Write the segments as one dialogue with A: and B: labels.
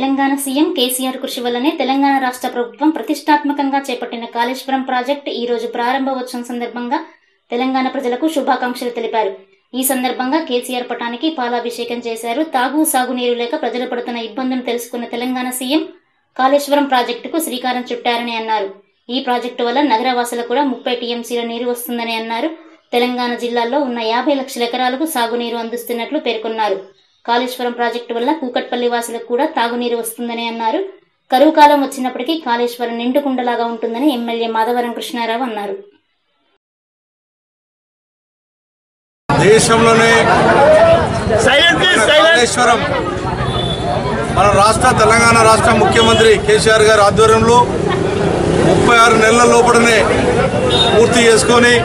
A: Telangana CM KCR కృషి వల్లనే తెలంగాణ రాష్ట్ర ప్రభుత్వం ప్రతిష్టాత్మకంగా చేపట్టిన కాళేశ్వరం ప్రాజెక్టు ఈ రోజు ప్రారంభోత్సవం సందర్భంగా తెలంగాణ ప్రజలకు శుభాకాంక్షలు తెలిపారు ఈ సందర్భంగా కేసీఆర్ పటానికి పాలాభిషేకం చేశారు తాగు సాగునీరు లేక ప్రజలు పడుతున్న ఇబ్బందులు తెలుసుకున్న తెలంగాణ సీఎం కాళేశ్వరం ప్రాజెక్టుకు శ్రీకారం చుట్టారని అన్నారు ఈ ప్రాజెక్టు వల్ల నగరవాసులకు కూడా ముప్పై టీఎంసీల నీరు వస్తుందని అన్నారు తెలంగాణ జిల్లాల్లో ఉన్న యాభై లక్షల ఎకరాలకు సాగునీరు అందిస్తున్నట్లు పేర్కొన్నారు కాళేశ్వరం ప్రాజెక్టు వల్ల కూకట్పల్లి వాసులకు కూడా తాగునీరు వస్తుందని అన్నారు కరువు కాలం వచ్చినప్పటికీ కాళేశ్వరం నిండుకుండలాగా ఉంటుందని ఎమ్మెల్యే మాధవరం కృష్ణారావు అన్నారు
B: దేశంలోనే కాళేశ్వరం మన రాష్ట్ర తెలంగాణ రాష్ట్ర ముఖ్యమంత్రి కేసీఆర్ గారి ఆధ్వర్యంలో ముప్పై ఆరు నెలల లోపలనే పూర్తి చేసుకొని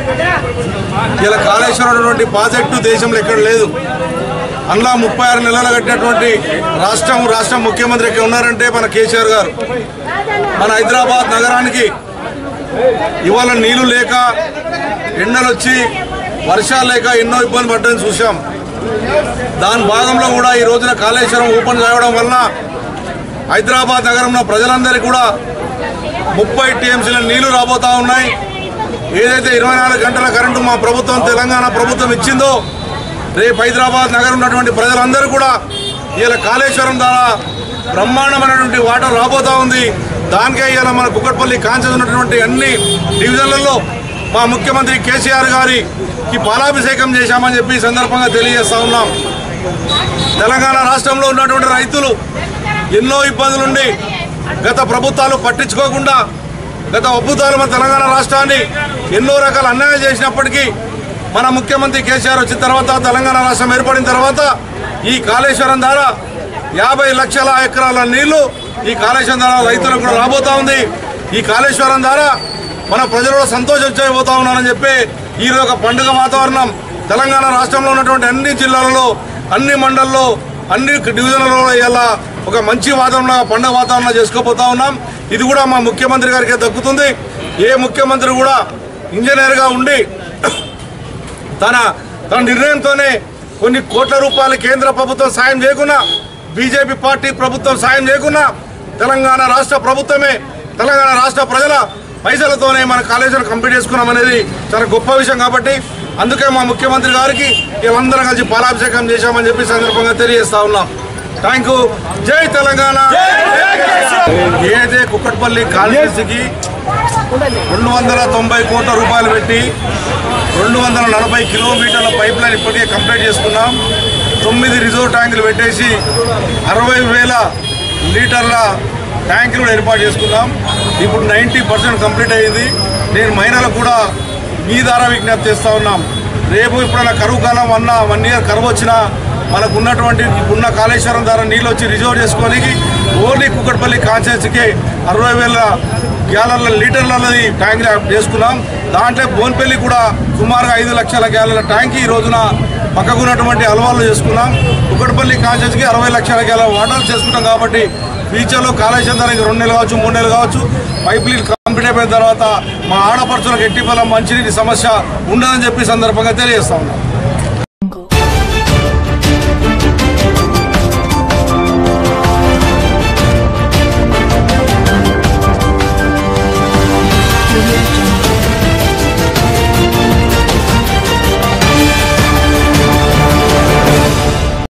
B: ఇలా కాళేశ్వరం అనేటువంటి ప్రాజెక్టు దేశంలో ఎక్కడ లేదు అందులో ముప్పై ఆరు నెలలు కట్టినటువంటి రాష్ట్రం రాష్ట్ర ముఖ్యమంత్రి ఎక్కడ ఉన్నారంటే మన కేసీఆర్ గారు మన హైదరాబాద్ నగరానికి ఇవాళ నీళ్లు లేక ఎండలు వచ్చి వర్షాలు లేక ఎన్నో ఇబ్బంది పడ్డని చూసాం దాని భాగంలో కూడా ఈ రోజున కాళేశ్వరం ఓపెన్ కావడం వలన హైదరాబాద్ నగరంలో ప్రజలందరికీ కూడా ముప్పై టీఎంసీల నీళ్లు రాబోతా ఉన్నాయి ఏదైతే ఇరవై నాలుగు గంటల కరెంటు మా ప్రభుత్వం తెలంగాణ ప్రభుత్వం ఇచ్చిందో రేపు హైదరాబాద్ నగరం ఉన్నటువంటి ప్రజలందరూ కూడా ఇలా కాళేశ్వరం ద్వారా బ్రహ్మాండమైనటువంటి వాటర్ రాబోతా ఉంది దానికే ఇలా మన కుక్కట్పల్లి కాంచెస్ ఉన్నటువంటి అన్ని డివిజన్లలో మా ముఖ్యమంత్రి కేసీఆర్ గారికి పాలాభిషేకం చేశామని చెప్పి ఈ సందర్భంగా తెలియజేస్తా ఉన్నాం తెలంగాణ రాష్ట్రంలో ఉన్నటువంటి రైతులు ఎన్నో ఇబ్బందులుండి గత ప్రభుత్వాలు పట్టించుకోకుండా గత ప్రభుత్వాలు మన తెలంగాణ రాష్ట్రాన్ని ఎన్నో రకాల అన్యాయం చేసినప్పటికీ మన ముఖ్యమంత్రి కేసీఆర్ వచ్చిన తర్వాత తెలంగాణ రాష్ట్రం ఏర్పడిన తర్వాత ఈ కాళేశ్వరం ద్వారా యాభై లక్షల ఎకరాల నీళ్లు ఈ కాళేశ్వరం ద్వారా రైతులకు కూడా రాబోతా ఉంది ఈ కాళేశ్వరం ద్వారా మన ప్రజలు కూడా సంతోషం చేయబోతా ఉన్నారని చెప్పి ఈరోజు ఒక పండుగ వాతావరణం తెలంగాణ రాష్ట్రంలో ఉన్నటువంటి అన్ని జిల్లాలలో అన్ని మండల్లో అన్ని డివిజన్లలో ఇలా ఒక మంచి వాతావరణం పండుగ వాతావరణం చేసుకోబోతా ఉన్నాం ఇది కూడా మా ముఖ్యమంత్రి గారికి దక్కుతుంది ఏ ముఖ్యమంత్రి కూడా ఇంజనీర్గా ఉండి తన తన నిర్ణయంతోనే కొన్ని కోట్ల రూపాయలు కేంద్ర ప్రభుత్వం సాయం చేయకున్నా బీజేపీ పార్టీ ప్రభుత్వం సాయం చేయకున్నా తెలంగాణ రాష్ట్ర ప్రభుత్వమే తెలంగాణ రాష్ట్ర ప్రజల పైసలతోనే మన కాళేశ్వరం కంప్లీట్ చేసుకున్నాం అనేది చాలా గొప్ప విషయం కాబట్టి అందుకే మా ముఖ్యమంత్రి గారికి వీళ్ళందరం కలిసి పాలాభిషేకం చేశామని చెప్పి ఈ సందర్భంగా తెలియజేస్తా ఉన్నాం థ్యాంక్ యూ జై తెలంగాణ ఏదైతే కుక్కట్పల్లి కాళేశ్వరికి రెండు వందల తొంభై కోట్ల రూపాయలు పెట్టి రెండు వందల నలభై కిలోమీటర్ల పైప్ లైన్ ఇప్పటికే కంప్లీట్ చేసుకున్నాం తొమ్మిది రిజర్వ్ ట్యాంకులు పెట్టేసి అరవై వేల లీటర్ల ట్యాంకులు కూడా ఏర్పాటు చేసుకున్నాం ఇప్పుడు నైంటీ పర్సెంట్ కంప్లీట్ అయ్యింది నేను మహిళలకు కూడా మీ ద్వారా విజ్ఞప్తి చేస్తూ ఉన్నాం రేపు ఇప్పుడైనా కరువు కాలం అన్నా వన్ ఇయర్ కరువు వచ్చినా మనకు ఉన్నటువంటి ఉన్న కాళేశ్వరం ద్వారా నీళ్ళు వచ్చి రిజర్వ్ చేసుకోనికి ఓన్లీ కుక్కట్పల్లి కాన్స్టిట్యూన్సీకి అరవై వేల గ్యాలన్ల లీటర్లది ట్యాంక్ చేసుకున్నాం దాంట్లో బోన్పల్లి కూడా సుమారుగా ఐదు లక్షల గ్యాలన్ల ట్యాంక్ ఈ రోజున పక్కకు ఉన్నటువంటి అలవాళ్ళు చేసుకున్నాం కుక్కటపల్లి కాన్స్టిట్యూన్సీకి అరవై లక్షల గ్యాలన్ వాటర్ చేసుకుంటాం కాబట్టి ఫ్యూచర్లో కాళేశ్వరం దానికి రెండు నెలలు కావచ్చు మూడు నెలలు కావచ్చు పైప్ లైన్ కంప్లీట్ అయిపోయిన తర్వాత మా ఆడపడుచులకు ఎట్టి పొలం మంచినీటి సమస్య ఉండదని చెప్పి ఈ సందర్భంగా తెలియజేస్తా ఉన్నాం